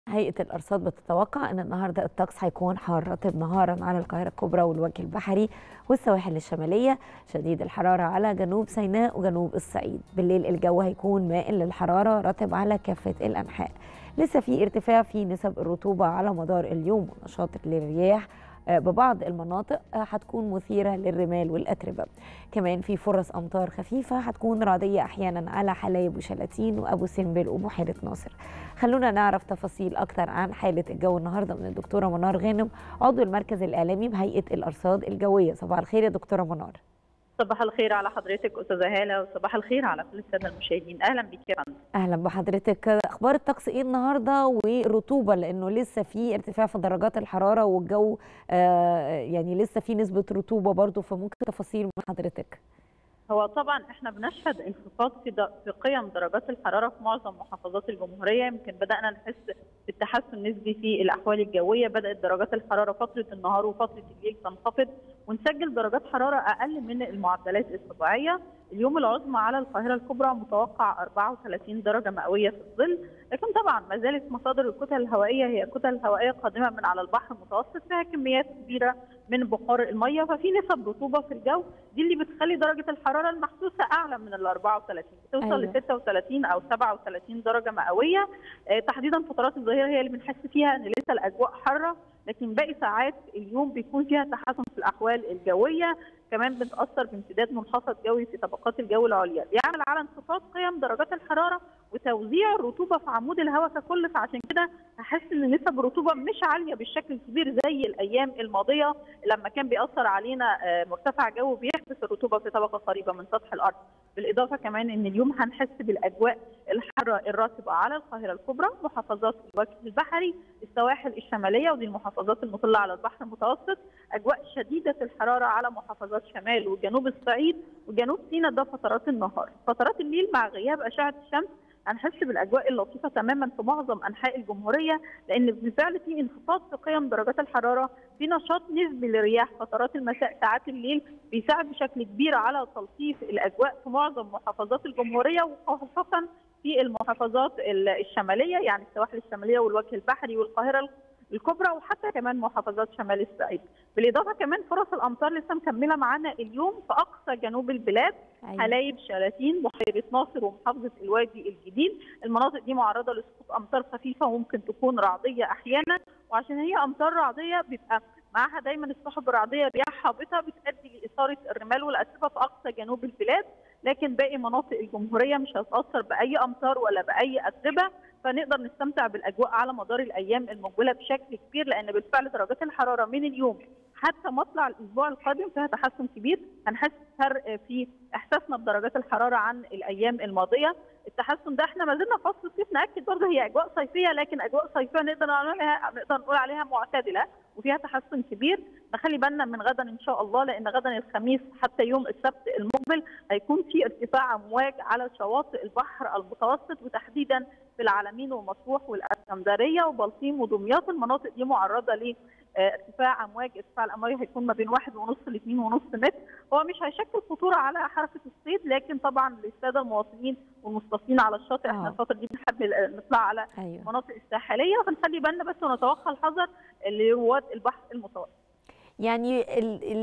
هيئة الأرصاد بتتوقع أن النهاردة الطقس هيكون حار رطب نهارا على القاهرة الكبرى والوجه البحري والسواحل الشمالية شديد الحرارة على جنوب سيناء وجنوب الصعيد بالليل الجو هيكون مائل للحرارة رطب على كافة الأنحاء لسه في ارتفاع في نسب الرطوبة على مدار اليوم ونشاط للرياح ببعض المناطق هتكون مثيرة للرمال والأتربة كمان في فرص أمطار خفيفة هتكون رعدية أحيانا على حلايب وشلاتين وأبو سمبل وبحيرة ناصر خلونا نعرف تفاصيل أكتر عن حالة الجو النهاردة من الدكتورة منار غانم عضو المركز الإعلامي بهيئة الأرصاد الجوية صباح الخير يا دكتورة منار صباح الخير على حضرتك استاذه هاله وصباح الخير على كل الساده المشاهدين اهلا بك يا فندم اهلا بحضرتك اخبار الطقس ايه النهارده والرطوبه لانه لسه في ارتفاع في درجات الحراره والجو آه يعني لسه في نسبه رطوبه برضو فممكن تفاصيل من حضرتك هو طبعا احنا بنشهد انخفاض في, في قيم درجات الحراره في معظم محافظات الجمهوريه يمكن بدانا نحس بالتحسن نسبي في الاحوال الجويه بدات درجات الحراره فتره النهار وفتره الليل تنخفض ونسجل درجات حراره اقل من المعدلات الطبيعيه اليوم العظمى على القاهره الكبرى متوقع 34 درجه مئويه في الظل لكن طبعا ما زالت مصادر الكتل الهوائيه هي كتل هوائيه قادمه من على البحر المتوسط فيها كميات كبيره من بخار الميه ففي نسب رطوبه في الجو دي اللي بتخلي درجه الحراره المحسوسه اعلى من ال 34 بتوصل أيوة. ل 36 او 37 درجه مئويه آه تحديدا فترات الظهيره هي اللي بنحس فيها ان لسه الاجواء حاره لكن باقي ساعات اليوم بيكون فيها تحسن في الاحوال الجويه كمان بتاثر بامتداد منخفض جوي في طبقات الجو العليا بيعمل على انخفاض قيم درجات الحراره وتوزيع الرطوبه في عمود الهواء ككل فعشان كده هحس ان نسب الرطوبه مش عاليه بالشكل الكبير زي الايام الماضيه لما كان بيأثر علينا مرتفع جو بيحبس الرطوبه في طبقه قريبه من سطح الارض بالاضافه كمان ان اليوم هنحس بالاجواء الحاره الرطبه على القاهره الكبرى محافظات الوجه البحري السواحل الشماليه ودي المحافظات المطله على البحر المتوسط اجواء شديده الحراره على محافظات شمال وجنوب الصعيد وجنوب سيناء ده فترات النهار فترات الليل مع غياب اشعه الشمس هنحس بالاجواء اللطيفه تماما في معظم انحاء الجمهوريه لان بالفعل في انخفاض في قيم درجات الحراره في نشاط نسبي للرياح فترات المساء ساعات الليل بيساعد بشكل كبير على تلطيف الاجواء في معظم محافظات الجمهوريه وخاصه في المحافظات الشماليه يعني السواحل الشماليه والوجه البحري والقاهره الكبرى وحتى كمان محافظات شمال الصعيد بالاضافه كمان فرص الامطار لسه مكمله معانا اليوم في اقصى جنوب البلاد أيوة. حلايب شلاتين بحيره ناصر ومحافظه الوادي الجديد المناطق دي معرضه لسقوط امطار خفيفه وممكن تكون رعديه احيانا وعشان هي امطار رعديه بيبقى معاها دايما السحب الرعديه رياح هابطه بتؤدي لاثاره الرمال والاتربه في اقصى جنوب البلاد لكن باقي مناطق الجمهوريه مش هتاثر باي امطار ولا باي اتربه فنقدر نستمتع بالاجواء على مدار الايام المقبله بشكل كبير لان بالفعل درجات الحراره من اليوم حتى مطلع الاسبوع القادم فيها تحسن كبير هنحس فرق في احساسنا بدرجات الحراره عن الايام الماضيه التحسن ده احنا ما زلنا في فصل الصيف ناكد برضه هي اجواء صيفيه لكن اجواء صيفيه نقدر نقول عليها نقدر نقول عليها معتدله وفيها تحسن كبير نخلي بالنا من غدا ان شاء الله لان غدا الخميس حتى يوم السبت المقبل هيكون في ارتفاع امواج على شواطئ البحر المتوسط وتحديدا في العلمين ومطروح والاسكندريه وبلطيم ودمياط المناطق دي معرضه ل ارتفاع امواج ارتفاع الامواج هيكون ما بين واحد ونص ل 2 ونص متر هو مش هيشكل خطوره على حركه الصيد لكن طبعا للساده المواطنين والمصطفين على الشاطئ احنا الفتره دي بنحب نطلع على أيوه. المناطق الساحليه فنخلي بالنا بس ونتوخى الحذر لرواد البحر المتوسط يعني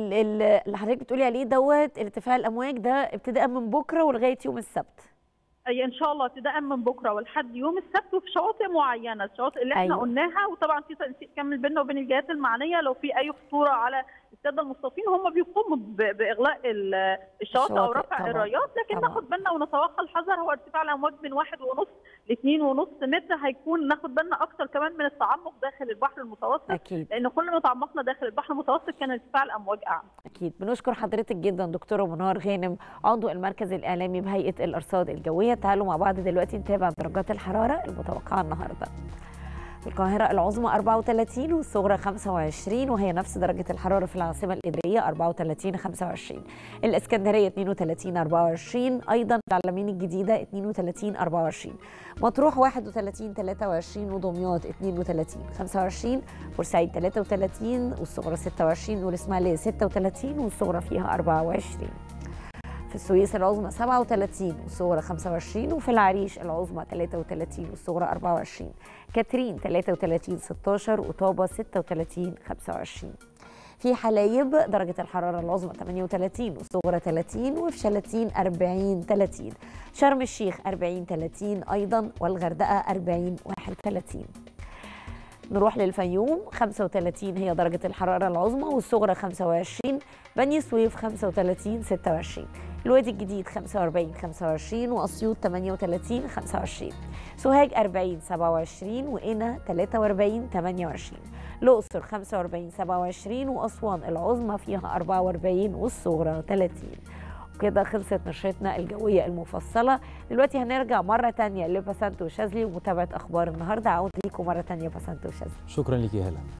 اللي حضرتك بتقولي عليه دوت ارتفاع الامواج ده ابتداء من بكره ولغايه يوم السبت اي ان شاء الله ابتداء من بكره ولحد يوم السبت وفي شواطئ معينه الشواطئ اللي احنا أيوة. قلناها وطبعا في تنسيق كامل بيننا وبين الجهات المعنيه لو في اي خطوره على الساده المصطفين هم بيقوموا باغلاق الشواطئ او رفع طبعا. الرايات لكن طبعا. ناخد بالنا ونتوخى الحذر هو ارتفاع الامواج من واحد ونص ل 2 ونص متر هيكون ناخد بالنا اكثر كمان من التعمق داخل البحر المتوسط أكيد. لان كل ما تعمقنا داخل البحر المتوسط كان ارتفاع الامواج اعلى اكيد بنشكر حضرتك جدا دكتوره منار غانم عضو المركز الاعلامي بهيئه الارصاد الجويه تعالوا مع بعض دلوقتي نتابع درجات الحراره المتوقعه النهارده في القاهرة العظمى 34 والصغرى 25 وهي نفس درجة الحرارة في العاصمة الإدارية 34 25 الإسكندرية 32 24 أيضا العلمين الجديدة 32 24 مطروح 31 23 ودمياط 32 25 بورسعيد 33 والصغرى 26 والإسماعيلية 36 والصغرى فيها 24 في السويس العظمى 37 والصغرى 25 وفي العريش العظمى 33 والصغرى 24 كاترين 33 16 وطابة 36 25 في حلايب درجة الحرارة العظمى 38 والصغرى 30 وفي شلاتين 40 30 شرم الشيخ 40 30 أيضا والغردقة 40 31 نروح للفيوم 35 هي درجة الحرارة العظمى والصغرى 25 بني سويف 35 26 الوادي الجديد 45 25 وأسيوط 38 25 سوهاج 40 27 وقنا 43 28 الأقصر 45 27 وأسوان العظمى فيها 44 والصغرى 30 وكده خلصت نشرتنا الجوية المفصلة دلوقتي هنرجع مرة تانية لبسنت وشاذلي ومتابعة أخبار النهاردة عود ليكم مرة تانية بسنت وشاذلي شكرا لك يا هلا